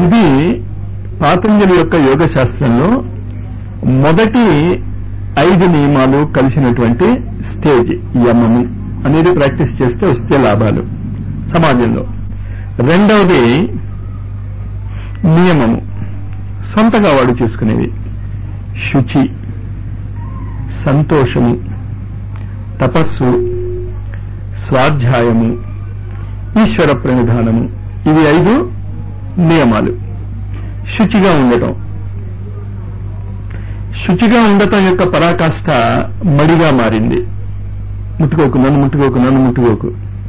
ఇది పాతంజలి యొక్క యోగ శాస్త్రంలో మొదటి ఐదు నియమాలు కలిసినటువంటి స్టేజ్ యమము అనేది ప్రాక్టీస్ చేస్తే వస్తే లాభాలు సమాజంలో రెండవది నియమము సొంతగా వాడు చేసుకునేవి శుచి సంతోషము తపస్సు స్వాధ్యాయము ఈశ్వర ప్రణిధానము ఇవి ఐదు నియమాలు శుచిగా ఉండటం శుచిగా ఉండటం యొక్క పరాకాష్ట మడిగా మారింది ముట్టుకోకు నన్ను ముట్టుకోకు నన్ను ముట్టుకోకు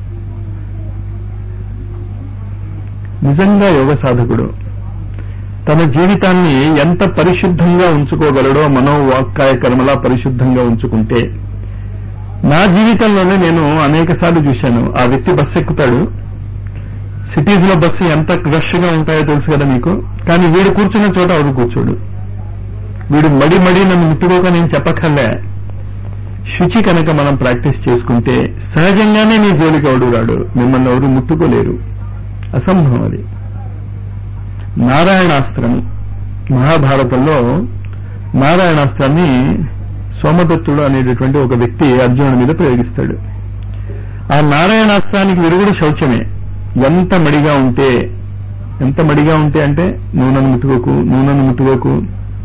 నిజంగా యోగ సాధకుడు తన జీవితాన్ని ఎంత పరిశుద్ధంగా ఉంచుకోగలడో మనోవాక్కాయ కర్మలా పరిశుద్ధంగా ఉంచుకుంటే నా జీవితంలోనే నేను అనేక సార్లు చూశాను ఆ వ్యక్తి బస్సు ఎక్కుతాడు సిటీస్ లో బస్సు ఎంత రష్ గా ఉంటాయో తెలుసు కదా మీకు కానీ వీడు కూర్చున్న చోట అవడు కూర్చోడు వీడు మడి మడి నన్ను ముట్టుకోక నేను చెప్పక్కర్లే శుచి కనుక మనం ప్రాక్టీస్ చేసుకుంటే సహజంగానే నీ జోలికి ఎవడు రాడు మిమ్మల్ని ఎవరు ముట్టుకోలేరు అసంభవం అది నారాయణాస్త్రము మహాభారతంలో నారాయణాస్త్రాన్ని సోమదత్తుడు అనేటటువంటి ఒక వ్యక్తి అర్జునుడి మీద ప్రయోగిస్తాడు ఆ నారాయణాస్త్రానికి విరుగుడు శౌచమే ఎంత మడిగా ఉంటే ఎంత మడిగా ఉంటే అంటే నూనెను ముట్టుకోకు నూనెను ముట్టుకోకు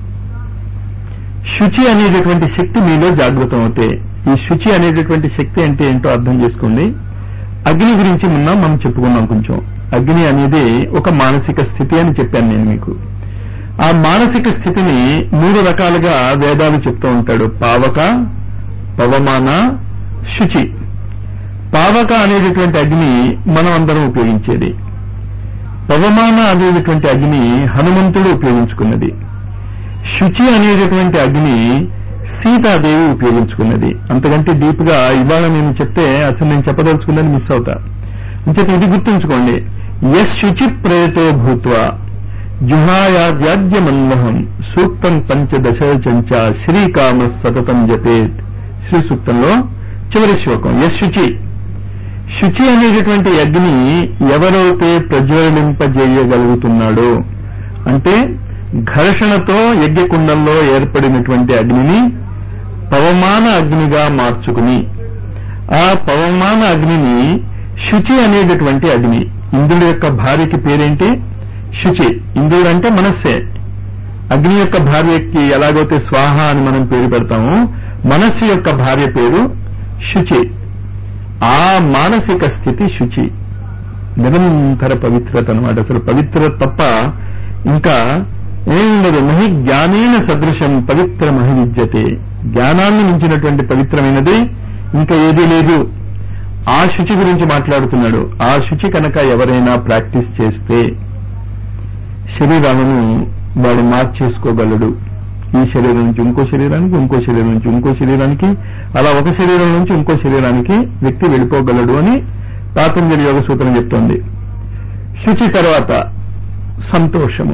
శుచి అనేటటువంటి శక్తి మీలో జాగృతం అవుతే ఈ శుచి అనేటటువంటి శక్తి అంటే ఏంటో అర్థం చేసుకోండి అగ్ని గురించి మొన్న మనం చెప్పుకున్నాం కొంచెం అగ్ని అనేది ఒక మానసిక స్థితి అని చెప్పాను నేను మీకు ఆ మానసిక స్థితిని మూడు రకాలుగా వేదాలు చెప్తూ ఉంటాడు పావక పవమాన శుచి పావక అనేటటువంటి అగ్ని మనం అందరం ఉపయోగించేది పవమాన అనేటటువంటి అగ్ని హనుమంతుడు ఉపయోగించుకున్నది శుచి అనేటటువంటి అగ్ని సీతాదేవి ఉపయోగించుకున్నది అంతకంటే డీప్ గా ఇవాళ నేను చెప్తే అసలు నేను చెప్పదలుచుకున్నది మిస్ అవుతా అంచేత ఇది గుర్తుంచుకోండి ఎస్ శుచి ప్రేతో భూత్వ జుహాయాద్యాద్యమన్వహం సూక్తం పంచదశ చంచ శ్రీకామ సతతం జపేత్ శ్రీ సూక్తంలో చివరి శ్లోకం ఎస్ శుచి శుచి అనేటటువంటి అగ్ని ఎవరైతే ప్రజ్వలింపజేయగలుగుతున్నాడో అంటే ఘర్షణతో యజ్ఞకుండంలో ఏర్పడినటువంటి అగ్నిని పవమాన అగ్నిగా మార్చుకుని ఆ పవమాన అగ్నిని శుచి అనేటటువంటి అగ్ని ఇంద్రుడి యొక్క భార్యకి పేరేంటి శుచి ఇంద్రుడు అంటే మనస్సే అగ్ని యొక్క భార్యకి ఎలాగైతే స్వాహ అని మనం పేరు పెడతామో మనస్సు యొక్క భార్య పేరు శుచి ఆ మానసిక స్థితి శుచి నిరంతర పవిత్రత అనమాట అసలు పవిత్రత తప్ప ఇంకా ఏముండదు మహి జ్ఞానేన సదృశం పవిత్ర మహివిద్యతే జ్ఞానాన్ని మించినటువంటి పవిత్రమైనది ఇంకా ఏదీ లేదు ఆ శుచి గురించి మాట్లాడుతున్నాడు ఆ శుచి కనుక ఎవరైనా ప్రాక్టీస్ చేస్తే శరీరాలను వాడు మార్చేసుకోగలడు ఈ శరీరం నుంచి ఇంకో శరీరానికి ఇంకో శరీరం నుంచి ఇంకో శరీరానికి అలా ఒక శరీరం నుంచి ఇంకో శరీరానికి వ్యక్తి వెళ్ళిపోగలడు అని పాతంజలి యోగ సూత్రం చెప్తోంది శుచి తర్వాత సంతోషము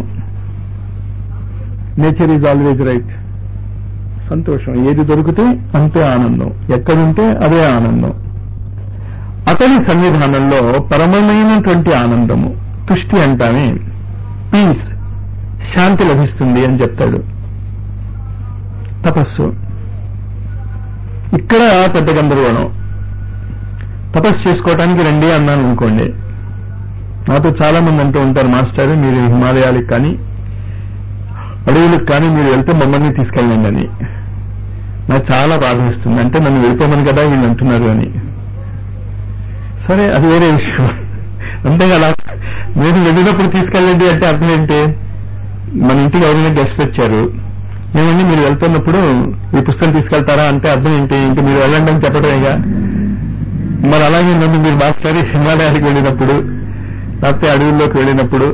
నేచర్ ఈజ్ ఆల్వేజ్ రైట్ సంతోషం ఏది దొరికితే అంతే ఆనందం ఎక్కడుంటే అదే ఆనందం అతని సన్నిధానంలో పరమమైనటువంటి ఆనందము తుష్టి అంటామే పీస్ శాంతి లభిస్తుంది అని చెప్తాడు తపస్సు ఇక్కడ పెద్ద గందరగోళం తపస్సు చేసుకోవటానికి రండి అన్నాను అనుకోండి నాతో చాలా మంది అంటూ ఉంటారు మాస్టర్ మీరు హిమాలయాలకు కానీ అడవులకు కానీ మీరు వెళ్తే మమ్మల్ని తీసుకెళ్ళండి అని నాకు చాలా బాధ వేస్తుంది అంటే నన్ను వెళ్ళిపోమని కదా వీళ్ళు అంటున్నారు అని సరే అది వేరే విషయం అంతే కదా మీరు వెళ్ళినప్పుడు తీసుకెళ్ళండి అంటే అర్థం ఏంటి మన ఇంటికి ఎవరైనా గెస్ట్ వచ్చారు ఏమండి మీరు వెళ్తున్నప్పుడు ఈ పుస్తకం తీసుకెళ్తారా అంటే అర్థం ఏంటి ఇంక మీరు వెళ్ళండి అని చెప్పడమేగా మరి అలాగే నన్ను మీరు మాస్టర్ హిమాలయానికి వెళ్ళినప్పుడు లేకపోతే అడవుల్లోకి వెళ్ళినప్పుడు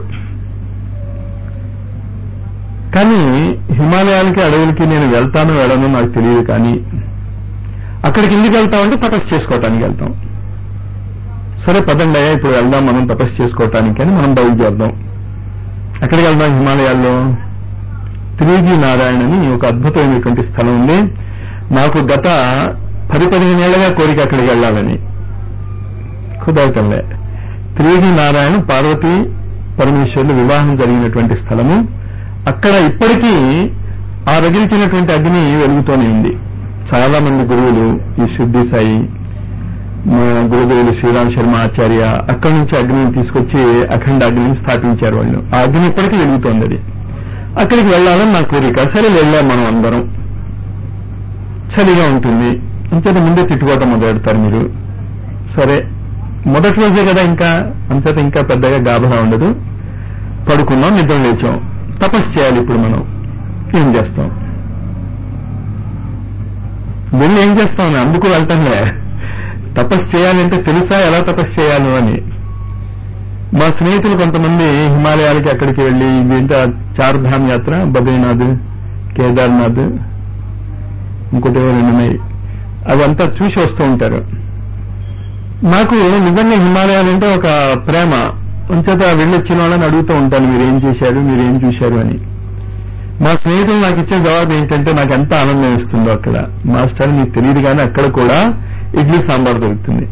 కానీ హిమాలయాలకి అడవులకి నేను వెళ్తాను వెళ్ళను నాకు తెలియదు కానీ అక్కడికి ఎందుకు వెళ్తామంటే తపస్సు చేసుకోవటానికి వెళ్తాం సరే పదండి అయ్యా ఇప్పుడు వెళ్దాం మనం తపస్సు చేసుకోవటానికి అని మనం బయలుదేరదాం ఎక్కడికి వెళ్దాం హిమాలయాల్లో త్రిగి నారాయణ అని ఒక అద్భుతమైనటువంటి స్థలం ఉంది నాకు గత పది పదిహేను ఏళ్లగా కోరిక అక్కడికి వెళ్ళాలని కుదరటంలే త్రిగి నారాయణ పార్వతి పరమేశ్వరులు వివాహం జరిగినటువంటి స్థలము అక్కడ ఇప్పటికీ ఆ రగిల్చినటువంటి అగ్ని వెలుగుతూనే ఉంది చాలా మంది గురువులు ఈ శుద్ధి సాయి మా గురుదేవులు శ్రీరామ్ శర్మ ఆచార్య అక్కడి నుంచి అగ్నిని తీసుకొచ్చి అఖండ అగ్నిని స్థాపించారు వాళ్ళు ఆ అగ్ని ఇప్పటికీ వెలుగుతోంది అది అక్కడికి వెళ్ళాలని నా కోరిక సరే వెళ్ళాం మనం అందరం చలిగా ఉంటుంది అంచేత ముందే తిట్టుకోవటం మొదలెడతారు మీరు సరే మొదటి రోజే కదా ఇంకా అంచేత ఇంకా పెద్దగా గాబరా ఉండదు పడుకున్నాం నిద్ర లేచాం తపస్సు చేయాలి ఇప్పుడు మనం ఏం చేస్తాం వెళ్ళి ఏం చేస్తాం అందుకు వెళ్తాంలే తపస్సు చేయాలంటే తెలుసా ఎలా తపస్సు చేయాలో అని మా స్నేహితులు కొంతమంది హిమాలయాలకి అక్కడికి వెళ్ళి ఏంటో చార్ధామ్ యాత్ర బద్రీనాథ్ కేదార్నాథ్ ఇంకోటి రెండు ఉన్నాయి అవంతా చూసి వస్తూ ఉంటారు నాకు నిజంగా హిమాలయాలంటే ఒక ప్రేమ అంచేత వెళ్ళొచ్చిన వాళ్ళని అడుగుతూ ఉంటాను మీరు ఏం చేశారు మీరు ఏం చూశారు అని మా స్నేహితులు నాకు ఇచ్చే జవాబు ఏంటంటే నాకు ఎంత ఆనందం ఇస్తుందో అక్కడ మాస్టర్ మీకు తెలియదు కానీ అక్కడ కూడా ఇడ్లీ సాంబార్ దొరుకుతుంది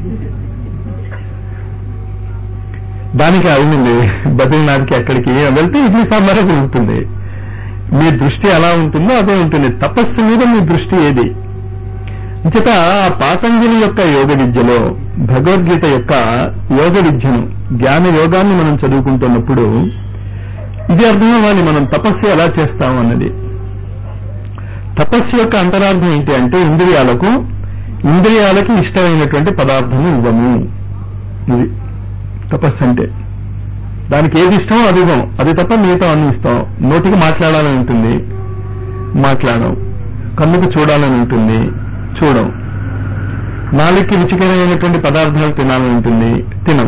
దానికి అవునండి బద్రీనాథ్కి అక్కడికి వెళ్తే ఇడ్లీ సాంబారే దొరుకుతుంది మీ దృష్టి ఎలా ఉంటుందో అదే ఉంటుంది తపస్సు మీద మీ దృష్టి ఏది ఇంచేత ఆ పాతంజలి యొక్క యోగ విద్యలో భగవద్గీత యొక్క యోగ విద్యను జ్ఞాన యోగాన్ని మనం చదువుకుంటున్నప్పుడు ఇది అర్థం అవ్వాలి మనం తపస్సు ఎలా చేస్తాం అన్నది తపస్సు యొక్క అంతరార్థం ఏంటి అంటే ఇంద్రియాలకు ఇంద్రియాలకి ఇష్టమైనటువంటి పదార్థము ఇవ్వము ఇది తపస్సు అంటే దానికి ఏది ఇష్టమో అది ఇవ్వం అది తప్ప మిగతా అన్ని ఇస్తాం నోటికి మాట్లాడాలని ఉంటుంది మాట్లాడం కన్నుకు చూడాలని ఉంటుంది చూడం నాలుగుకి రుచికరమైనటువంటి పదార్థాలు తినాలని ఉంటుంది తినం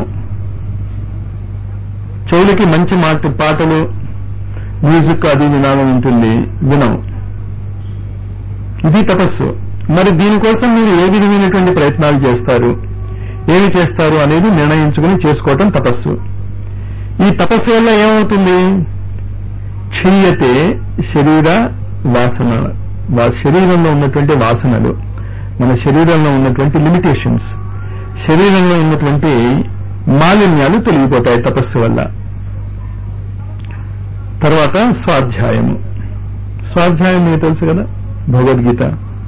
చెవులకి మంచి మాట పాటలు మ్యూజిక్ అది వినాలని ఉంటుంది వినం ఇది తపస్సు మరి దీనికోసం మీరు ఏ విధమైనటువంటి ప్రయత్నాలు చేస్తారు ఏమి చేస్తారు అనేది నిర్ణయించుకుని చేసుకోవటం తపస్సు ఈ తపస్సు వల్ల ఏమవుతుంది క్షీయతే శరీర వాసన శరీరంలో ఉన్నటువంటి వాసనలు మన శరీరంలో ఉన్నటువంటి లిమిటేషన్స్ శరీరంలో ఉన్నటువంటి మాలిన్యాలు తొలగిపోతాయి తపస్సు వల్ల తర్వాత స్వాధ్యాయము స్వాధ్యాయం మీకు తెలుసు కదా భగవద్గీత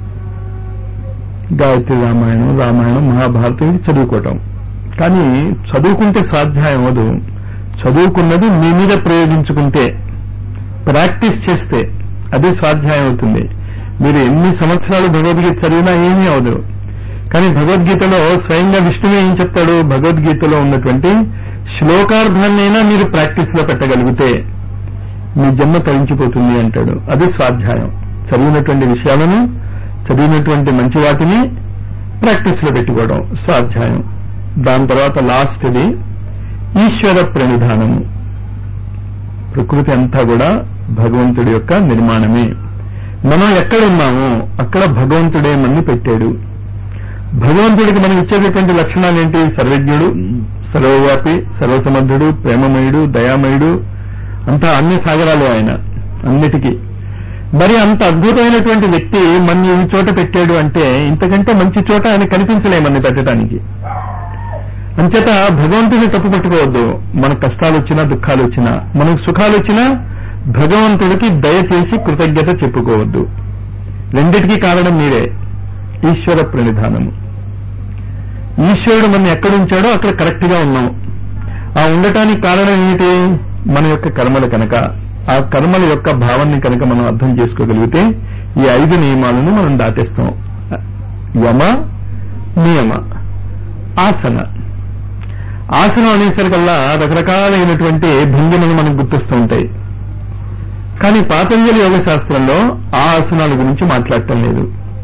గాయత్రి రామాయణం రామాయణం మహాభారతం ఇది చదువుకోవటం కానీ చదువుకుంటే స్వాధ్యాయం అవదు చదువుకున్నది మీ మీద ప్రయోగించుకుంటే ప్రాక్టీస్ చేస్తే అది స్వాధ్యాయం అవుతుంది మీరు ఎన్ని సంవత్సరాలు భగవద్గీత చదివినా ఏమీ అవదు కానీ భగవద్గీతలో స్వయంగా విష్ణువే ఏం చెప్తాడు భగవద్గీతలో ఉన్నటువంటి శ్లోకార్థాన్నైనా మీరు ప్రాక్టీస్ లో పెట్టగలిగితే మీ జన్మ తరించిపోతుంది అంటాడు అది స్వాధ్యాయం చదివినటువంటి విషయాలను చదివినటువంటి మంచి వాటిని ప్రాక్టీస్ లో పెట్టుకోవడం స్వాధ్యాయం దాని తర్వాత లాస్ట్ది ఈశ్వర ప్రణిధానము ప్రకృతి అంతా కూడా భగవంతుడి యొక్క నిర్మాణమే మనం ఎక్కడున్నామో అక్కడ భగవంతుడే మన్ని పెట్టాడు భగవంతుడికి మనం ఇచ్చేటటువంటి లక్షణాలు ఏంటి సర్వజ్ఞుడు సర్వవ్యాపి సర్వసమర్థుడు ప్రేమమయుడు దయామయుడు అంతా అన్ని సాగరాలు ఆయన అన్నిటికీ మరి అంత అద్భుతమైనటువంటి వ్యక్తి మన ఈ చోట పెట్టాడు అంటే ఇంతకంటే మంచి చోట ఆయన కనిపించలేమని పెట్టడానికి అంచేత భగవంతుని తప్పు పట్టుకోవద్దు మన కష్టాలు వచ్చినా దుఃఖాలు వచ్చినా మనకు సుఖాలు వచ్చినా భగవంతుడికి దయచేసి కృతజ్ఞత చెప్పుకోవద్దు రెండిటికీ కారణం మీరే ఈశ్వర ప్రణిధానము ఈశ్వరుడు మన ఎక్కడుంచాడో అక్కడ కరెక్ట్ గా ఉన్నాం ఆ ఉండటానికి కారణం ఏమిటి మన యొక్క కర్మలు కనుక ఆ కర్మల యొక్క భావాన్ని కనుక మనం అర్థం చేసుకోగలిగితే ఈ ఐదు నియమాలను మనం దాటేస్తాం యమ నియమ ఆసన ఆసనం అనేసరికల్లా రకరకాలైనటువంటి భంగిమలు మనకు గుర్తొస్తూ ఉంటాయి కానీ పాతంజలి యోగ శాస్త్రంలో ఆ ఆసనాల గురించి మాట్లాడటం లేదు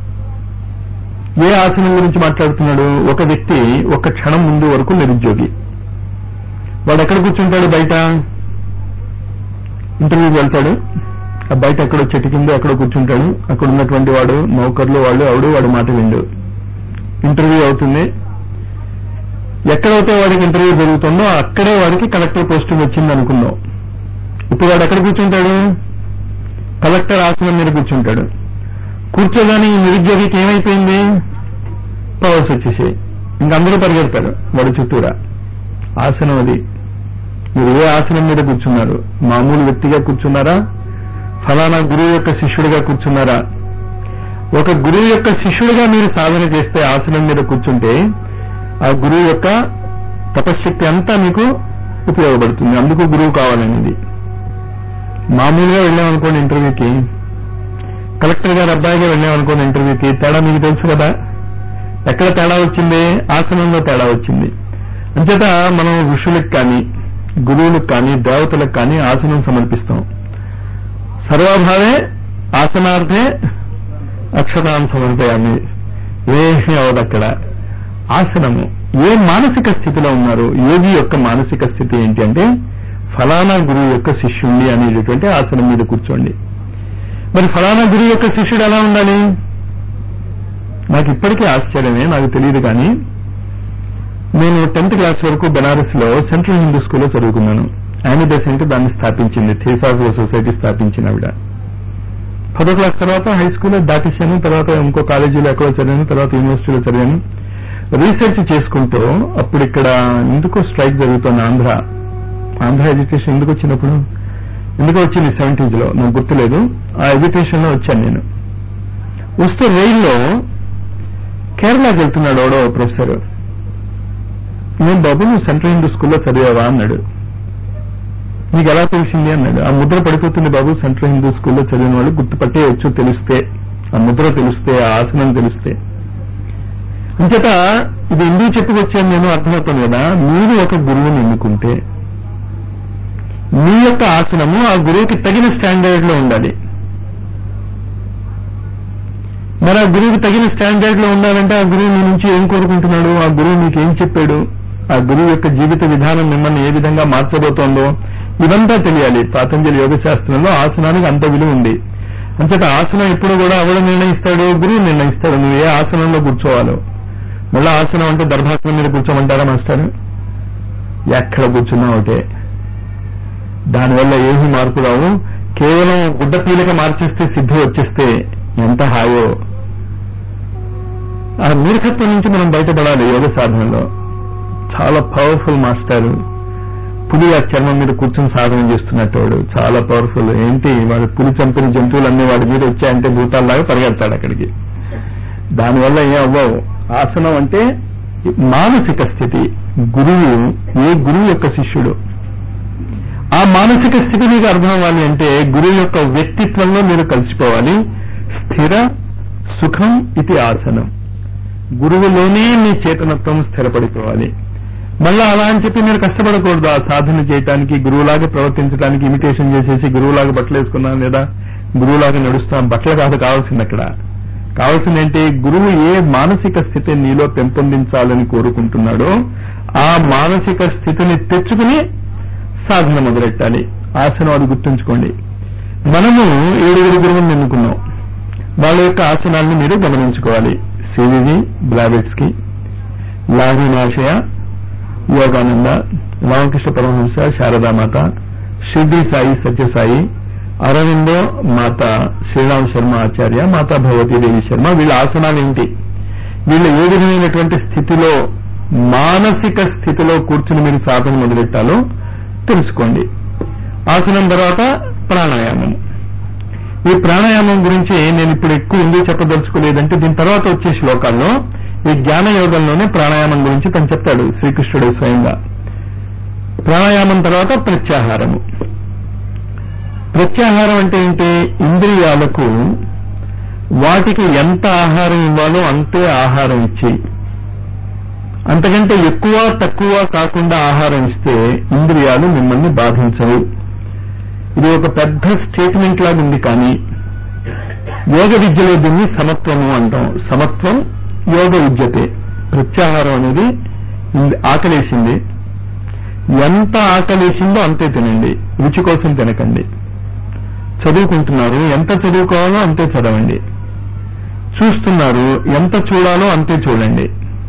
ఏ ఆసనం గురించి మాట్లాడుతున్నాడు ఒక వ్యక్తి ఒక క్షణం ముందు వరకు నిరుద్యోగి వాడు ఎక్కడ కూర్చుంటాడు బయట ఇంటర్వ్యూకి వెళ్తాడు ఆ బయట ఎక్కడో చెట్టు కింద ఎక్కడో కూర్చుంటాడు అక్కడ ఉన్నటువంటి వాడు నౌకర్లు వాళ్ళు ఆవిడు వాడు మాట విండు ఇంటర్వ్యూ అవుతుంది ఎక్కడైతే వాడికి ఇంటర్వ్యూ జరుగుతుందో అక్కడే వాడికి కలెక్టర్ పోస్టింగ్ వచ్చింది అనుకుందాం ఇప్పుడు వాడు ఎక్కడ కూర్చుంటాడు కలెక్టర్ ఆసనం మీద కూర్చుంటాడు కూర్చోగానే ఈ నిరుద్యోగికి ఏమైపోయింది పవర్స్ వచ్చేసాయి ఇంక అందరూ పరిగెడతారు వాడు చుట్టూరా ఆసనం అది మీరు ఏ ఆసనం మీద కూర్చున్నారు మామూలు వ్యక్తిగా కూర్చున్నారా ఫలానా గురువు యొక్క శిష్యుడిగా కూర్చున్నారా ఒక గురువు యొక్క శిష్యుడిగా మీరు సాధన చేస్తే ఆసనం మీద కూర్చుంటే ఆ గురువు యొక్క తపశ్శక్తి అంతా మీకు ఉపయోగపడుతుంది అందుకు గురువు కావాలనేది మామూలుగా వెళ్ళామనుకోండి ఇంటర్వ్యూకి కలెక్టర్ గారు అబ్బాయిగా వెళ్ళామనుకోండి ఇంటర్వ్యూకి తేడా మీకు తెలుసు కదా ఎక్కడ తేడా వచ్చింది ఆసనంలో తేడా వచ్చింది అంచేత మనం ఋషులకు కానీ గురువులకు కానీ దేవతలకు కానీ ఆసనం సమర్పిస్తాం సర్వభావే ఆసనార్థే అక్షతాన్ని సమర్పయామి ఏమీ అవదు అక్కడ ఆసనము ఏ మానసిక స్థితిలో ఉన్నారు యోగి యొక్క మానసిక స్థితి ఏంటి అంటే ఫలానా గురువు యొక్క శిష్యుణ్ణి అనేటటువంటి ఆసనం మీద కూర్చోండి మరి ఫలానా గురువు యొక్క శిష్యుడు ఎలా ఉండాలి నాకు ఇప్పటికీ ఆశ్చర్యమే నాకు తెలియదు కానీ నేను టెన్త్ క్లాస్ వరకు బెనారస్ లో సెంట్రల్ హిందూ స్కూల్లో చదువుకున్నాను యానీ బెసెంట్ దాన్ని స్థాపించింది థియోసాఫికల్ సొసైటీ స్థాపించిన ఆవిడ పదో క్లాస్ తర్వాత హై స్కూల్లో దాటేశాను తర్వాత ఇంకో కాలేజీలో ఎక్కడో చదివాను తర్వాత యూనివర్సిటీలో చదివాను రీసెర్చ్ చేసుకుంటూ అప్పుడు ఇక్కడ ఎందుకో స్ట్రైక్ జరుగుతోంది ఆంధ్ర ఆంధ్ర ఎడ్యుకేషన్ ఎందుకు వచ్చినప్పుడు ఎందుకో వచ్చింది సెవెంటీస్ లో నాకు గుర్తులేదు ఆ ఎడ్యుకేషన్ లో వచ్చాను నేను వస్తూ రైల్లో కేరళకి వెళ్తున్నాడు ఎవడో ప్రొఫెసర్ నేను బాబు నువ్వు సెంట్రల్ హిందూ స్కూల్లో చదివావా అన్నాడు నీకు ఎలా తెలిసింది అన్నాడు ఆ ముద్ర పడిపోతుంది బాబు సెంట్రల్ హిందూ స్కూల్లో చదివిన వాళ్ళు గుర్తుపట్టేయచ్చు తెలిస్తే ఆ ముద్ర తెలిస్తే ఆ ఆసనం తెలిస్తే అంచేత ఇది ఎందుకు చెప్పుకొచ్చాను నేను అర్థమవుతుంది కదా మీరు ఒక గురువుని ఎన్నుకుంటే మీ యొక్క ఆసనము ఆ గురువుకి తగిన స్టాండర్డ్ లో ఉండాలి మరి ఆ గురువుకి తగిన స్టాండర్డ్ లో ఉండాలంటే ఆ గురువు మీ నుంచి ఏం కోరుకుంటున్నాడు ఆ గురువు మీకు ఏం చెప్పాడు ఆ గురువు యొక్క జీవిత విధానం మిమ్మల్ని ఏ విధంగా మార్చబోతోందో ఇదంతా తెలియాలి పాతంజలి యోగ శాస్త్రంలో ఆసనానికి అంత విలువ ఉంది అంచేత ఆసనం ఎప్పుడు కూడా ఎవడు నిర్ణయిస్తాడు గురువు నిర్ణయిస్తాడు నువ్వు ఏ ఆసనంలో కూర్చోవాలో మళ్ళీ ఆసనం అంటే దర్భాసనం మీద కూర్చోమంటారా మాస్టర్ ఎక్కడ కూర్చున్నా ఒకటే దానివల్ల ఏమీ మార్పు రావు కేవలం గుడ్డ పీలిక మార్చేస్తే సిద్ధి వచ్చేస్తే ఎంత హాయో ఆ మూర్ఖత్వం నుంచి మనం బయటపడాలి యోగ సాధనలో చాలా పవర్ఫుల్ మాస్టర్ పులి ఆ చర్మం మీద కూర్చొని సాధన చేస్తున్నట్టు వాడు చాలా పవర్ఫుల్ ఏంటి వాడు పులి చంపిన జంతువులన్నీ వాడి మీద వచ్చాయంటే భూతాల్లాగా పరిగెడతాడు అక్కడికి దానివల్ల ఏం అవ్వవు ఆసనం అంటే మానసిక స్థితి గురువు ఏ గురువు యొక్క శిష్యుడు ఆ మానసిక స్థితి మీకు అర్థం అవ్వాలి అంటే గురువు యొక్క వ్యక్తిత్వంలో మీరు కలిసిపోవాలి స్థిర సుఖం ఇది ఆసనం గురువులోనే మీ చేతనత్వం స్థిరపడిపోవాలి మళ్ళా అలా అని చెప్పి మీరు కష్టపడకూడదు ఆ సాధన చేయడానికి గురువులాగా ప్రవర్తించడానికి ఇమిటేషన్ చేసేసి గురువులాగా బట్టలు వేసుకున్నాం లేదా గురువులాగా నడుస్తాం బట్టలు కాదు కావాల్సింది అక్కడ కావాల్సింది ఏంటి గురువు ఏ మానసిక స్థితిని నీలో పెంపొందించాలని కోరుకుంటున్నాడో ఆ మానసిక స్థితిని తెచ్చుకుని సాధన మొదలెట్టాలి ఆసనం అది గుర్తుంచుకోండి మనము ఏడుగురు గురువుని ఎన్నుకున్నాం వాళ్ళ యొక్క ఆసనాన్ని మీరు గమనించుకోవాలి సివివి బ్లావెట్స్కి లాహినాశయ యోగానంద రామకృష్ణ పరమహంస శారదామాత షిర్డి సాయి సత్యసాయి అరవిందో మాత శ్రీరామ్ శర్మ ఆచార్య మాతా భగవతీదేవి శర్మ వీళ్ళ ఆసనాలు ఏంటి వీళ్ళ ఏ విధమైనటువంటి స్థితిలో మానసిక స్థితిలో కూర్చుని మీరు సాధన మొదలెట్టాలో తెలుసుకోండి ఆసనం తర్వాత ప్రాణాయామం ఈ ప్రాణాయామం గురించి నేను ఇప్పుడు ఎక్కువ ఎందుకు చెప్పదలుచుకోలేదంటే దీని తర్వాత వచ్చే శ్లోకాల్లో ఈ జ్ఞాన యోగంలోనే ప్రాణాయామం గురించి తను చెప్తాడు శ్రీకృష్ణుడు స్వయంగా ప్రాణాయామం తర్వాత ప్రత్యాహారము ప్రత్యాహారం అంటే ఏంటి ఇంద్రియాలకు వాటికి ఎంత ఆహారం ఇవ్వాలో అంతే ఆహారం ఇచ్చి అంతకంటే ఎక్కువ తక్కువ కాకుండా ఆహారం ఇస్తే ఇంద్రియాలు మిమ్మల్ని బాధించవు ఇది ఒక పెద్ద స్టేట్మెంట్ లాగా ఉంది కానీ యోగ విద్యలో దీన్ని సమత్వము అంటాం సమత్వం యోగ విద్యతే ప్రత్యాహారం అనేది ఆకలేసింది ఎంత ఆకలేసిందో అంతే తినండి రుచి కోసం తినకండి చదువుకుంటున్నారు ఎంత చదువుకోవాలో అంతే చదవండి చూస్తున్నారు ఎంత చూడాలో అంతే చూడండి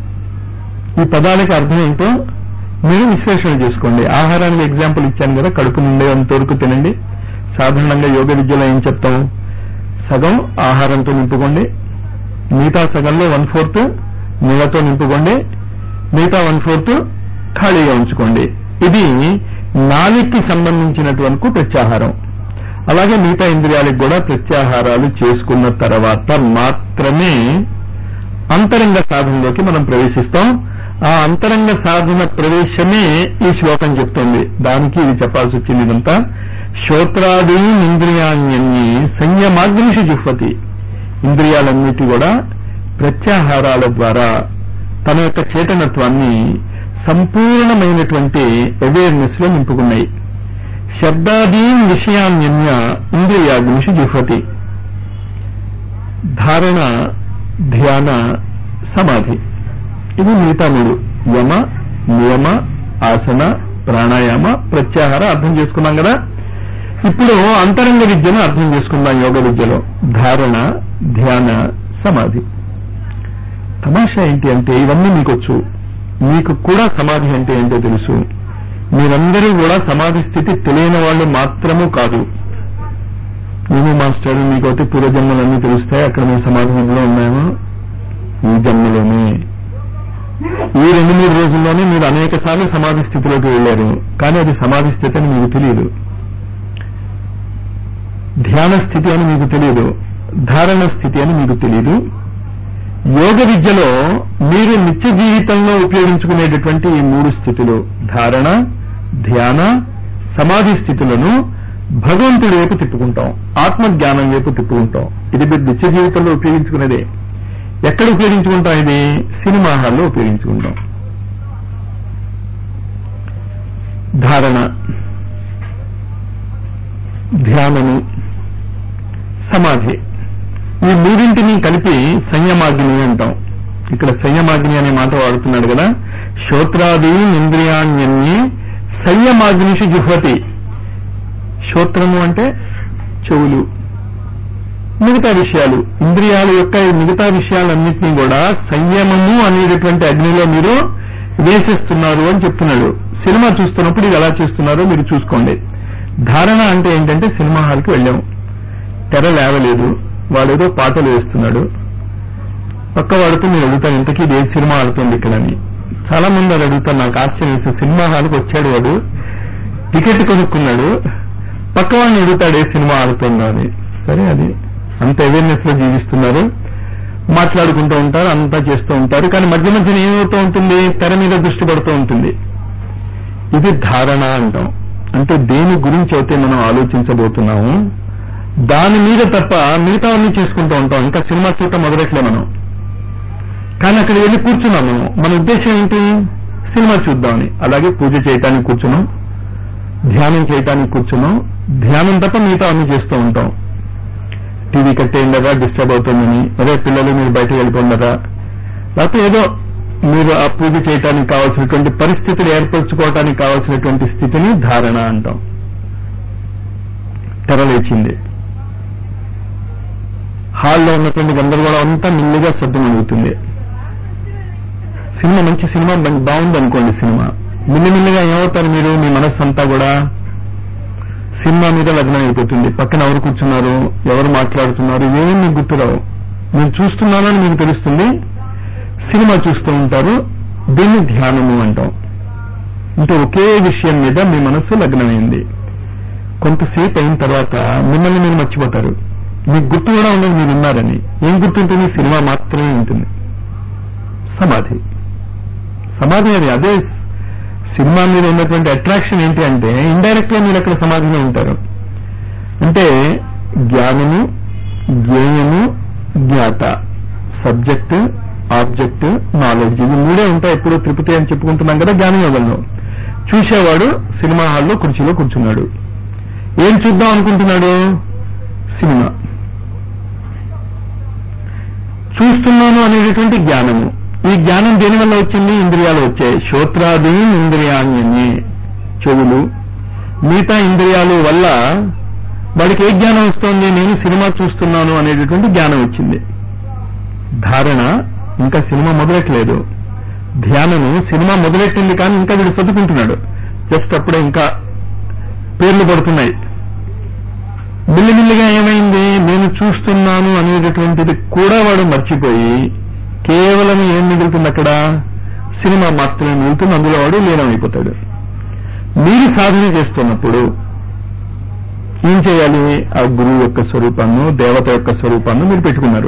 ఈ పదాలకి అర్థం ఏంటో మీరు విశ్లేషణ చేసుకోండి ఆహారానికి ఎగ్జాంపుల్ ఇచ్చాను కదా కడుపు నిండేంత వరకు తినండి సాధారణంగా యోగ విద్యలో ఏం చెప్తాం సగం ఆహారంతో నింపుకోండి మిగతా సగంలో వన్ ఫోర్త్ నీళ్లతో నింపుకోండి మిగతా వన్ ఫోర్త్ ఖాళీగా ఉంచుకోండి ఇది నాలికి సంబంధించినటువంటి ప్రత్యాహారం అలాగే మిగతా ఇంద్రియాలకు కూడా ప్రత్యాహారాలు చేసుకున్న తర్వాత మాత్రమే అంతరంగ సాధనలోకి మనం ప్రవేశిస్తాం ఆ అంతరంగ సాధన ప్రవేశమే ఈ శ్లోకం చెప్తుంది దానికి ఇది చెప్పాల్సి వచ్చింది ఇదంతా శ్రోత్రాది ఇంద్రియాణ్యన్ని సంయమాగ్నిషు జుహ్వతి ఇంద్రియాలన్నిటి కూడా ప్రత్యాహారాల ద్వారా తన యొక్క చేతనత్వాన్ని సంపూర్ణమైనటువంటి అవేర్నెస్ లో నింపుకున్నాయి శబ్దాదీన్ విషయాన్యన్య ఇంద్రియాగ్నిషు జుహ్వతి ధారణ ధ్యాన సమాధి ఇది మిగతా మూడు యమ నియమ ఆసన ప్రాణాయామ ప్రత్యాహార అర్థం చేసుకున్నాం కదా ఇప్పుడు అంతరంగ విద్యను అర్థం చేసుకుందాం యోగ విద్యలో ధారణ ధ్యాన సమాధి తమాషా ఏంటి అంటే ఇవన్నీ మీకొచ్చు మీకు కూడా సమాధి అంటే ఏంటో తెలుసు మీరందరూ కూడా సమాధి స్థితి తెలియని వాళ్ళు మాత్రము కాదు నేను మాస్టర్ మీకైతే పూర్వజన్మలన్నీ తెలుస్తాయి అక్కడ మీ సమాధి స్థితిలో ఉన్నాయేమో ఈ జన్మలోనే ఈ రెండు మూడు రోజుల్లోనే మీరు అనేక సార్లు సమాధి స్థితిలోకి వెళ్లారు కానీ అది సమాధి స్థితి అని మీకు తెలియదు ధ్యాన స్థితి అని మీకు తెలియదు ధారణ స్థితి అని మీకు తెలియదు యోగ విద్యలో మీరు నిత్య జీవితంలో ఉపయోగించుకునేటటువంటి ఈ మూడు స్థితులు ధారణ ధ్యాన సమాధి స్థితులను భగవంతుడి వైపు తిప్పుకుంటాం ఆత్మజ్ఞానం వైపు తిప్పుకుంటాం ఇది మీరు నిత్య జీవితంలో ఉపయోగించుకునేదే ఎక్కడ ఉపయోగించుకుంటాం ఇది సినిమా హాల్లో ఉపయోగించుకుంటాం ధారణ ధ్యానము సమాధి ఈ మూడింటిని కలిపి సంయమాగ్ని అంటాం ఇక్కడ సంయమాగ్ని అనే మాట వాడుతున్నాడు కదా శ్రోత్రాది ఇంద్రియాణ్యన్ని సంయమాగ్నిషు జుహ్వతి శ్రోత్రము అంటే చెవులు మిగతా విషయాలు ఇంద్రియాల యొక్క ఈ మిగతా విషయాలన్నింటినీ కూడా సంయమము అనేటటువంటి అగ్నిలో మీరు వేసేస్తున్నారు అని చెప్తున్నాడు సినిమా చూస్తున్నప్పుడు ఇది ఎలా చేస్తున్నారో మీరు చూసుకోండి ధారణ అంటే ఏంటంటే సినిమా హాల్కి వెళ్ళాం తెర లేవలేదు వాడేదో పాటలు వేస్తున్నాడు పక్క వాడితో మీరు అడుగుతారు ఇంతకీ ఇది ఏ సినిమా ఆడుతుంది ఇక్కడని చాలా మంది అది అడుగుతారు నాకు ఆశ్చర్యం వేస్తే సినిమా హాల్కి వచ్చాడు వాడు టికెట్ కొనుక్కున్నాడు పక్క వాడిని అడుగుతాడు ఏ సినిమా ఆడుతుందో అని సరే అది అంత అవేర్నెస్ లో జీవిస్తున్నారు మాట్లాడుకుంటూ ఉంటారు అంతా చేస్తూ ఉంటారు కానీ మధ్య మధ్యన ఏమవుతూ ఉంటుంది తెర మీద దృష్టి పడుతూ ఉంటుంది ఇది ధారణ అంటాం అంటే దేని గురించి అయితే మనం ఆలోచించబోతున్నాము దాని మీద తప్ప మిగతావన్నీ చేసుకుంటూ ఉంటాం ఇంకా సినిమా చూడటం మొదలట్లే మనం కానీ అక్కడ వెళ్ళి కూర్చున్నాం మనం మన ఉద్దేశం ఏంటి సినిమా చూద్దామని అలాగే పూజ చేయటానికి కూర్చున్నాం ధ్యానం చేయటానికి కూర్చున్నాం ధ్యానం తప్ప మిగతా అన్ని చేస్తూ ఉంటాం టీవీ కట్టేయండగా డిస్టర్బ్ అవుతుందని అదే పిల్లలు మీరు బయటకు వెళ్ళిపోండగా లేకపోతే ఏదో మీరు ఆ పూజ చేయటానికి కావాల్సినటువంటి పరిస్థితులు ఏర్పరచుకోవటానికి కావాల్సినటువంటి స్థితిని ధారణ అంటాం తెరలేచింది హాల్లో ఉన్నటువంటి గందరగోళం అంతా మెల్లిగా సర్దుమణుగుతుంది సినిమా మంచి సినిమా బాగుంది అనుకోండి సినిమా మిల్లిమిల్లిగా ఏమవుతారు మీరు మీ మనస్సు అంతా కూడా సినిమా మీద లగ్నం అయిపోతుంది పక్కన ఎవరు కూర్చున్నారు ఎవరు మాట్లాడుతున్నారు ఏమీ మీకు గుర్తురావు నేను చూస్తున్నానని మీకు తెలుస్తుంది సినిమా చూస్తూ ఉంటారు దీన్ని ధ్యానము అంటాం అంటే ఒకే విషయం మీద మీ మనస్సు లగ్నమైంది కొంతసేపు అయిన తర్వాత మిమ్మల్ని మీరు మర్చిపోతారు మీకు గుర్తు కూడా ఉండదు మీరు ఉన్నారని ఏం గుర్తుంటుంది సినిమా మాత్రమే ఉంటుంది సమాధి సమాధి అది అదే సినిమా మీద ఉన్నటువంటి అట్రాక్షన్ ఏంటి అంటే ఇండైరెక్ట్ గా మీరు అక్కడ సమాధిలో ఉంటారు అంటే జ్ఞానము జ్ఞేయము జ్ఞాత సబ్జెక్ట్ ఆబ్జెక్ట్ నాలెడ్జ్ ఇవి మూడే ఉంటాయి ఎప్పుడు త్రిపుతి అని చెప్పుకుంటున్నాం కదా జ్ఞానయోగంలో చూసేవాడు సినిమా హాల్లో కుర్చీలో కూర్చున్నాడు ఏం చూద్దాం అనుకుంటున్నాడు సినిమా చూస్తున్నాను అనేటటువంటి జ్ఞానము ఈ జ్ఞానం దేని వల్ల వచ్చింది ఇంద్రియాలు వచ్చాయి శ్రోత్రాది ఇంద్రియాన్ని చెవులు మిగతా ఇంద్రియాలు వల్ల వాడికి ఏ జ్ఞానం వస్తోంది నేను సినిమా చూస్తున్నాను అనేటటువంటి జ్ఞానం వచ్చింది ధారణ ఇంకా సినిమా మొదలెట్టలేదు ధ్యానము సినిమా మొదలెట్టింది కానీ ఇంకా వీడు చదువుకుంటున్నాడు జస్ట్ అప్పుడే ఇంకా పేర్లు పడుతున్నాయి మిల్లిమిల్లిగా ఏమైంది నేను చూస్తున్నాను అనేటటువంటిది కూడా వాడు మర్చిపోయి కేవలం ఏం మిగులుతుంది అక్కడ సినిమా మాత్రమే మిగులుతుంది అందులో వాడు లీనమైపోతాడు మీరు సాధన చేస్తున్నప్పుడు ఏం చేయాలి ఆ గురువు యొక్క స్వరూపాన్ని దేవత యొక్క స్వరూపాన్ని మీరు పెట్టుకున్నారు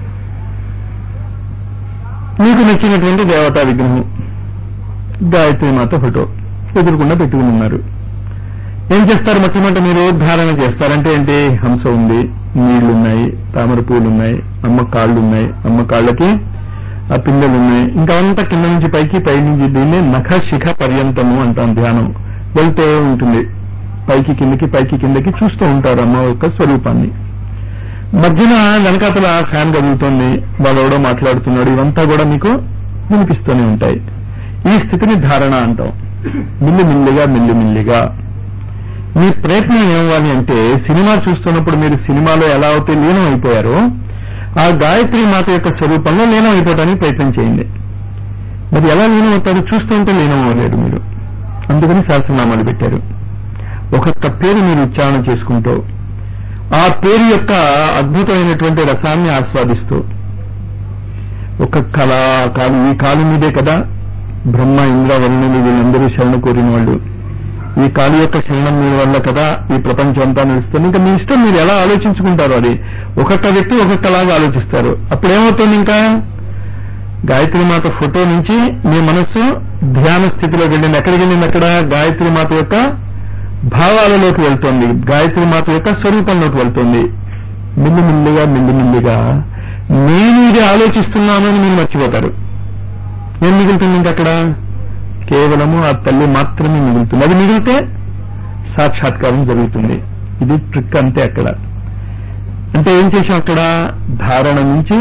మీకు నచ్చినటువంటి దేవతా విగ్రహం గాయత్రి మాత ఫోటో ఎదురుకుండా పెట్టుకుని ఉన్నారు ఏం చేస్తారు మొట్టమొదటి మీరు ధారణ చేస్తారంటే ఏంటి హంస ఉంది నీళ్లున్నాయి తామర పూలు ఉన్నాయి అమ్మ కాళ్ళు ఉన్నాయి అమ్మ కాళ్ళకి ఆ పిందెలు ఉన్నాయి ఇంకా అంతా కింద నుంచి పైకి పై నుంచి దీన్ని నఖ శిఖ పర్యంతము అంటాం ధ్యానం వెళ్తూ ఉంటుంది పైకి కిందకి పైకి కిందకి చూస్తూ ఉంటారు అమ్మ యొక్క స్వరూపాన్ని మధ్యన వెనకాతల ఫ్యాన్ కదులుతోంది వాళ్ళెవడో మాట్లాడుతున్నాడు ఇవంతా కూడా మీకు వినిపిస్తూనే ఉంటాయి ఈ స్థితిని ధారణ అంటాం మిల్లిమిల్లిగా మిల్లిమిల్లిగా మీ ప్రయత్నం ఏమవ్వాలి అంటే సినిమా చూస్తున్నప్పుడు మీరు సినిమాలో ఎలా అయితే లీనం అయిపోయారో ఆ గాయత్రి మాత యొక్క స్వరూపంలో లీనం అయిపోవడానికి ప్రయత్నం చేయండి మరి ఎలా లీనం అవుతారు చూస్తుంటే లీనం అవ్వలేరు మీరు అందుకని సహస్రనామాలు పెట్టారు ఒక్కొక్క పేరు మీరు ఉచ్చారణ చేసుకుంటూ ఆ పేరు యొక్క అద్భుతమైనటువంటి రసాన్ని ఆస్వాదిస్తూ ఒక కళ కాలు ఈ కాలు మీదే కదా బ్రహ్మ ఇంద్ర వరుణులు వీళ్ళందరూ శరణ కోరిన వాళ్ళు ఈ కాలు యొక్క శరణం మీ వల్ల కదా ఈ ప్రపంచం అంతా నడుస్తుంది ఇంకా మీ ఇష్టం మీరు ఎలా ఆలోచించుకుంటారు అది ఒక్కొక్క వ్యక్తి ఒక్కొక్కలాగా ఆలోచిస్తారు అప్పుడు ఏమవుతుంది ఇంకా గాయత్రి మాత ఫోటో నుంచి మీ మనస్సు ధ్యాన స్థితిలోకి వెళ్ళింది ఎక్కడికి వెళ్ళింది అక్కడ గాయత్రి మాత యొక్క భావాలలోకి వెళ్తోంది గాయత్రి మాత యొక్క స్వరూపంలోకి వెళ్తోంది మిల్లిమిల్లిగా మిల్లిమిల్లిగా నేను ఇది ఆలోచిస్తున్నాను అని మీరు మర్చిపోతారు ఏం మిగులుతుంది ఇంకక్కడ కేవలము ఆ తల్లి మాత్రమే మిగులుతుంది అది మిగిలితే సాక్షాత్కారం జరుగుతుంది ఇది ట్రిక్ అంతే అక్కడ అంటే ఏం చేసాం అక్కడ ధారణ నుంచి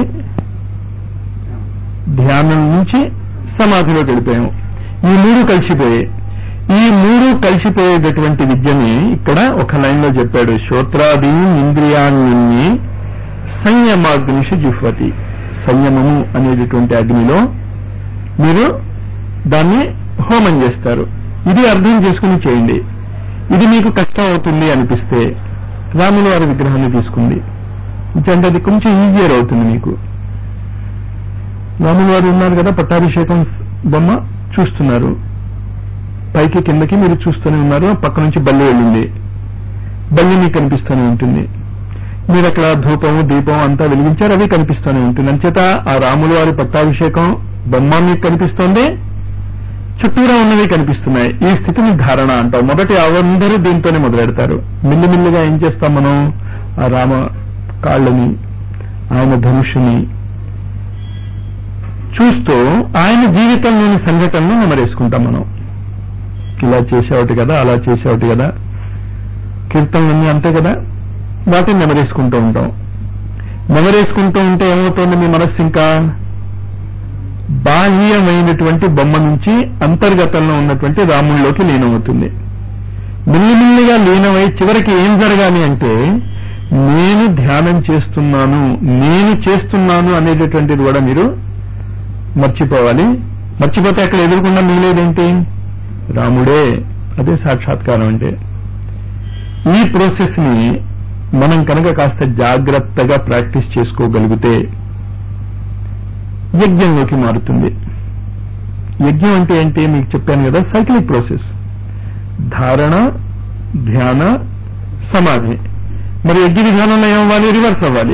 ధ్యానం నుంచి సమాధిలోకి వెళ్ళిపోయాం ఈ మూడు కలిసిపోయాయి ఈ మూడు కలిసిపోయేటటువంటి విద్యని ఇక్కడ ఒక లైన్ లో చెప్పాడు శ్రోత్రాదీన్ ఇంద్రియాన్ని సంయమాగ్నిషు జుహ్వతి సంయమము అనేటటువంటి అగ్నిలో మీరు దాన్ని హోమం చేస్తారు ఇది అర్థం చేసుకుని చేయండి ఇది మీకు కష్టం అవుతుంది అనిపిస్తే రాముల వారి విగ్రహాన్ని తీసుకుంది అంటే అది కొంచెం ఈజియర్ అవుతుంది మీకు రాముల వారు ఉన్నారు కదా పట్టాభిషేకం బొమ్మ చూస్తున్నారు పైకి కిందకి మీరు చూస్తూనే ఉన్నారు పక్క నుంచి బల్లి వెళ్ళింది బల్లి మీకు కనిపిస్తూనే ఉంటుంది మీరు అక్కడ ధూపము దీపం అంతా వెలిగించారు అవి కనిపిస్తూనే ఉంటుంది అంచేత ఆ రాముల వారి పట్టాభిషేకం బొమ్మ మీకు కనిపిస్తోంది చుట్టూరా ఉన్నవి కనిపిస్తున్నాయి ఈ స్థితిని ధారణ అంటాం మొదటి అందరూ దీంతోనే మొదలెడతారు మిల్లిమిల్లిగా ఏం చేస్తాం మనం ఆ రామ కాళ్ళని ఆయన ధనుషుని చూస్తూ ఆయన జీవితంలోని సంఘటనలు నెమరేసుకుంటాం మనం ఇలా చేసేవాటి కదా అలా చేసేవాటి కదా కీర్తనలన్నీ అంతే కదా వాటిని నెమరేసుకుంటూ ఉంటాం నెమరేసుకుంటూ ఉంటే ఏమవుతుంది మీ మనస్సు ఇంకా బాహ్యమైనటువంటి బొమ్మ నుంచి అంతర్గతంలో ఉన్నటువంటి రాముల్లోకి లీనమవుతుంది మిల్లిమిల్లిగా లీనమై చివరికి ఏం జరగాలి అంటే నేను ధ్యానం చేస్తున్నాను నేను చేస్తున్నాను అనేటటువంటిది కూడా మీరు మర్చిపోవాలి మర్చిపోతే అక్కడ ఎదురుకుండా మిగిలేదేంటి రాముడే అదే సాక్షాత్కారం అంటే ఈ ప్రాసెస్ ని మనం కనుక కాస్త జాగ్రత్తగా ప్రాక్టీస్ చేసుకోగలిగితే యజ్ఞంలోకి మారుతుంది యజ్ఞం అంటే ఏంటి మీకు చెప్పాను కదా సైక్లిక్ ప్రాసెస్ ధారణ ధ్యాన సమాధి మరి యజ్ఞ విధానంలో ఏమవ్వాలి రివర్స్ అవ్వాలి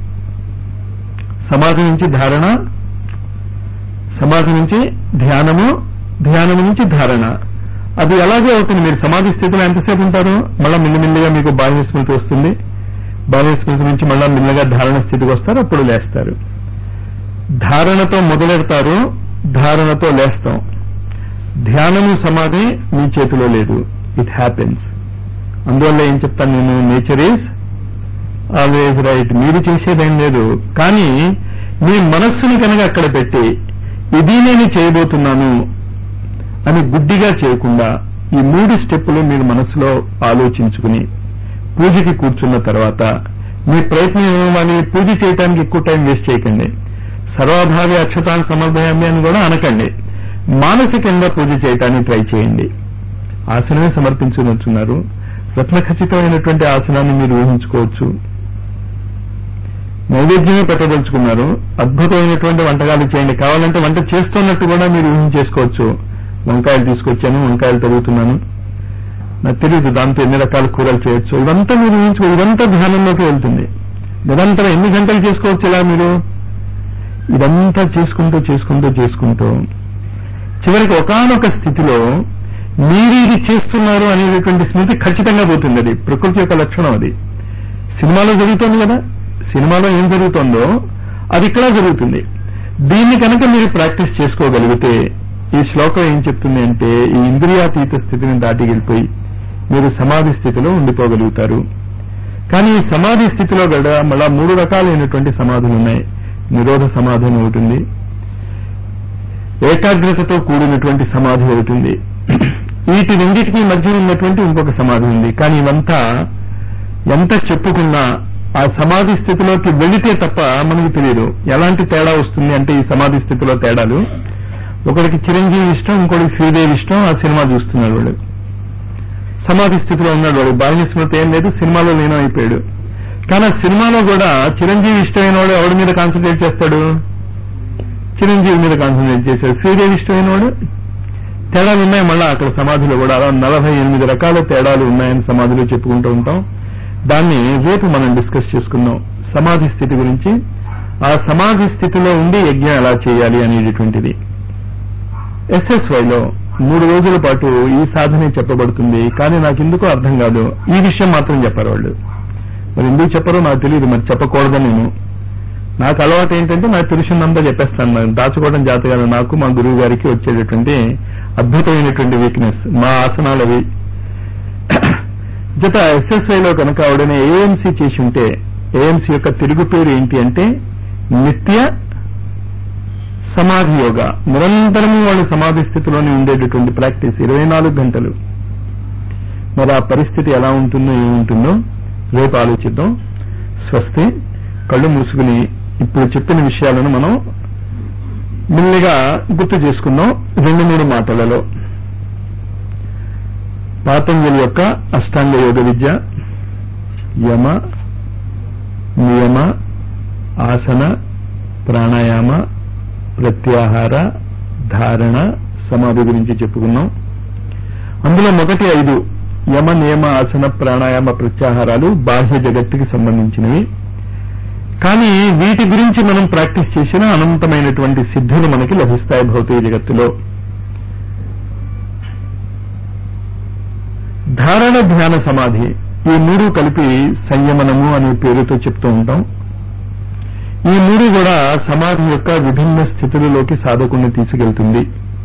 సమాధి నుంచి ధారణ సమాధి నుంచి ధ్యానము ధ్యానము నుంచి ధారణ అది ఎలాగే అవుతుంది మీరు సమాధి స్థితిలో ఎంతసేపు ఉంటారు మళ్ళా మిల్లిమిల్లిగా మీకు బాహ్య స్మృతి వస్తుంది బాహ్య స్మృతి నుంచి మళ్ళా మిల్లగా ధారణ స్థితికి వస్తారు అప్పుడు లేస్తారు ధారణతో మొదలెడతారు ధారణతో లేస్తాం ధ్యానము సమాధి మీ చేతిలో లేదు ఇట్ హ్యాపెన్స్ అందువల్ల ఏం చెప్తాను నేను నేచర్ ఈజ్ ఆల్వేజ్ రైట్ మీరు చేసేదేం లేదు కానీ మీ మనస్సుని కనుక అక్కడ పెట్టి ఇది నేను చేయబోతున్నాను అని గుడ్డిగా చేయకుండా ఈ మూడు స్టెప్పులు మీరు మనసులో ఆలోచించుకుని పూజకి కూర్చున్న తర్వాత మీ ప్రయత్నం ఏమవ్వాలి పూజ చేయడానికి ఎక్కువ టైం వేస్ట్ చేయకండి సర్వాభావి అక్షతాన్ని సమర్థయామి అని కూడా అనకండి మానసికంగా పూజ చేయటానికి ట్రై చేయండి ఆసనమే సమర్పించనున్నారు రత్న ఖచ్చితమైనటువంటి ఆసనాన్ని మీరు ఊహించుకోవచ్చు నైవేద్యమే పెట్టదలుచుకున్నారు అద్భుతమైనటువంటి వంటకాలు చేయండి కావాలంటే వంట చేస్తున్నట్టు కూడా మీరు ఊహించేసుకోవచ్చు వంకాయలు తీసుకొచ్చాను వంకాయలు తరుగుతున్నాను నాకు తెలియదు దాంతో ఎన్ని రకాల కూరలు చేయొచ్చు ఇదంతా మీరు ఊహించుకో ఇదంతా ధ్యానంలోకి వెళ్తుంది నిరంతరం ఎన్ని గంటలు చేసుకోవచ్చు ఇలా మీరు ఇదంతా చేసుకుంటూ చేసుకుంటూ చేసుకుంటూ చివరికి ఒకానొక స్థితిలో మీరు ఇది చేస్తున్నారు అనేటటువంటి స్మృతి ఖచ్చితంగా పోతుంది అది ప్రకృతి యొక్క లక్షణం అది సినిమాలో జరుగుతోంది కదా సినిమాలో ఏం జరుగుతోందో అది ఇక్కడ జరుగుతుంది దీన్ని కనుక మీరు ప్రాక్టీస్ చేసుకోగలిగితే ఈ శ్లోకం ఏం చెప్తుంది అంటే ఈ ఇంద్రియాతీత స్థితిని దాటి వెళ్ళిపోయి మీరు సమాధి స్థితిలో ఉండిపోగలుగుతారు కానీ ఈ సమాధి స్థితిలో గడ మళ్ళా మూడు రకాలైనటువంటి సమాధులు ఉన్నాయి నిరోధ సమాధి అని ఒకటి ఉంది ఏకాగ్రతతో కూడినటువంటి సమాధి అవుతుంది వీటి రెండింటికి మధ్య ఉన్నటువంటి ఇంకొక సమాధి ఉంది కానీ ఇవంతా ఎంత చెప్పుకున్నా ఆ సమాధి స్థితిలోకి వెళితే తప్ప మనకు తెలియదు ఎలాంటి తేడా వస్తుంది అంటే ఈ సమాధి స్థితిలో తేడాలు ఒకడికి చిరంజీవి ఇష్టం ఇంకోటికి శ్రీదేవి ఇష్టం ఆ సినిమా చూస్తున్నాడు వాడు సమాధి స్థితిలో ఉన్నాడు వాడు బాల్య స్మృతి ఏం లేదు సినిమాలో లీనం అయిపోయాడు కానీ ఆ సినిమాలో కూడా చిరంజీవి ఇష్టమైన వాడు ఎవడి మీద కాన్సన్ట్రేట్ చేస్తాడు చిరంజీవి మీద కాన్సన్ట్రేట్ చేశాడు శ్రీదేవి ఇష్టమైన వాడు తేడాలు ఉన్నాయి మళ్ళా అక్కడ సమాధిలో కూడా అలా నలభై ఎనిమిది రకాల తేడాలు ఉన్నాయని సమాధిలో చెప్పుకుంటూ ఉంటాం దాన్ని రేపు మనం డిస్కస్ చేసుకుందాం సమాధి స్థితి గురించి ఆ సమాధి స్థితిలో ఉండి యజ్ఞం ఎలా చేయాలి అనేటటువంటిది ఎస్ఎస్వైలో మూడు రోజుల పాటు ఈ సాధనే చెప్పబడుతుంది కానీ నాకు ఎందుకో అర్థం కాదు ఈ విషయం మాత్రం చెప్పారు వాళ్ళు మరి ఎందుకు చెప్పరో నాకు తెలియదు మరి చెప్పకూడదని నేను నాకు అలవాటు ఏంటంటే నాకు తెలిసిందంతా చెప్పేస్తాను నాకు దాచుకోవడం జాతకాలు నాకు మా గురువు గారికి వచ్చేటటువంటి అద్భుతమైనటువంటి వీక్నెస్ మా ఆసనాలు అవి జత ఎస్ఎస్ఐలో కనుక ఆవిడనే ఏఎంసీ చేసి ఉంటే ఏఎంసీ యొక్క తిరుగు పేరు ఏంటి అంటే నిత్య సమాధి యోగ నిరంతరము వాళ్ళు సమాధి స్థితిలోనే ఉండేటటువంటి ప్రాక్టీస్ ఇరవై నాలుగు గంటలు మరి ఆ పరిస్థితి ఎలా ఉంటుందో ఏముంటుందో రేపు ఆలోచిద్దాం స్వస్తి కళ్ళు మూసుకుని ఇప్పుడు చెప్పిన విషయాలను మనం మెల్లిగా గుర్తు చేసుకుందాం రెండు మూడు మాటలలో పాతంజలి యొక్క అష్టాంగ యోగ విద్య యమ నియమ ఆసన ప్రాణాయామ ప్రత్యాహార ధారణ సమాధి గురించి చెప్పుకున్నాం అందులో మొదటి ఐదు యమ నియమ ఆసన ప్రాణాయామ ప్రత్యాహారాలు బాహ్య జగత్తుకి సంబంధించినవి కానీ వీటి గురించి మనం ప్రాక్టీస్ చేసిన అనంతమైనటువంటి సిద్ధులు మనకి లభిస్తాయి భౌతిక జగత్తులో ధారణ ధ్యాన సమాధి ఈ మూడు కలిపి సంయమనము అనే పేరుతో చెప్తూ ఉంటాం ఈ మూడు కూడా సమాధి యొక్క విభిన్న స్థితులలోకి సాధకుణ్ణి తీసుకెళ్తుంది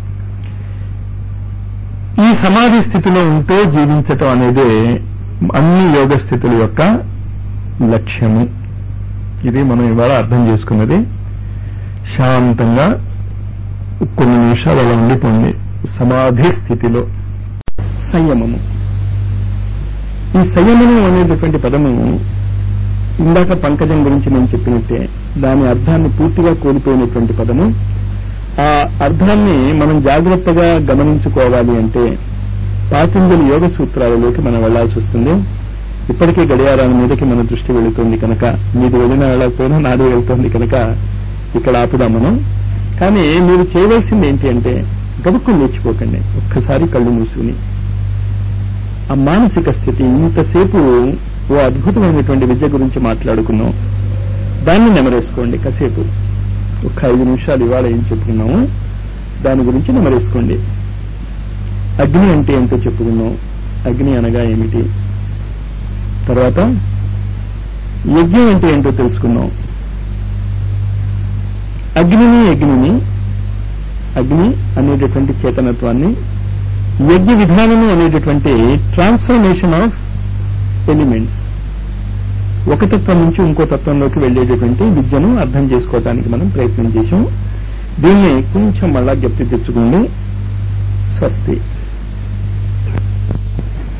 ఈ సమాధి స్థితిలో ఉంటూ జీవించటం అనేదే అన్ని యోగ స్థితుల యొక్క లక్ష్యము ఇది మనం ఇవాళ అర్థం చేసుకున్నది శాంతంగా కొన్ని నిమిషాలు అలా ఉండిపోండి సమాధి స్థితిలో సంయమము ఈ సంయమనం అనేటటువంటి పదము ఇందాక పంకజం గురించి నేను చెప్పినట్టే దాని అర్థాన్ని పూర్తిగా కోల్పోయినటువంటి పదము ఆ అర్థాన్ని మనం జాగ్రత్తగా గమనించుకోవాలి అంటే పాతంజలి యోగ సూత్రాలలోకి మనం వెళ్లాల్సి వస్తుంది ఇప్పటికే గడియారాల మీదకి మన దృష్టి వెళుతుంది కనుక మీది వెళ్ళిన వెళ్ళకపోయినా నాది వెళ్తోంది కనుక ఇక్కడ ఆపుదాం మనం కానీ మీరు చేయవలసింది ఏంటి అంటే గబుక్కుని లేచిపోకండి ఒక్కసారి కళ్ళు మూసుకుని ఆ మానసిక స్థితి ఇంతసేపు ఓ అద్భుతమైనటువంటి విద్య గురించి మాట్లాడుకున్నాం దాన్ని నెమరేసుకోండి కాసేపు ఒక ఐదు నిమిషాలు ఇవాళ ఏం చెప్పుకున్నాము దాని గురించి నెమరేసుకోండి అగ్ని అంటే ఏంటో చెప్పుకున్నాం అగ్ని అనగా ఏమిటి తర్వాత యజ్ఞం అంటే ఏంటో తెలుసుకున్నాం అగ్నిని అగ్నిని అగ్ని అనేటటువంటి చేతనత్వాన్ని యజ్ఞ విధానము అనేటటువంటి ట్రాన్స్ఫర్మేషన్ ఆఫ్ ఎలిమెంట్స్ ఒక తత్వం నుంచి ఇంకో తత్వంలోకి వెళ్ళేటటువంటి విద్యను అర్థం చేసుకోవడానికి మనం ప్రయత్నం చేశాం దీన్ని కొంచెం మళ్ళా జ్ఞప్తి తెచ్చుకోండి స్వస్తి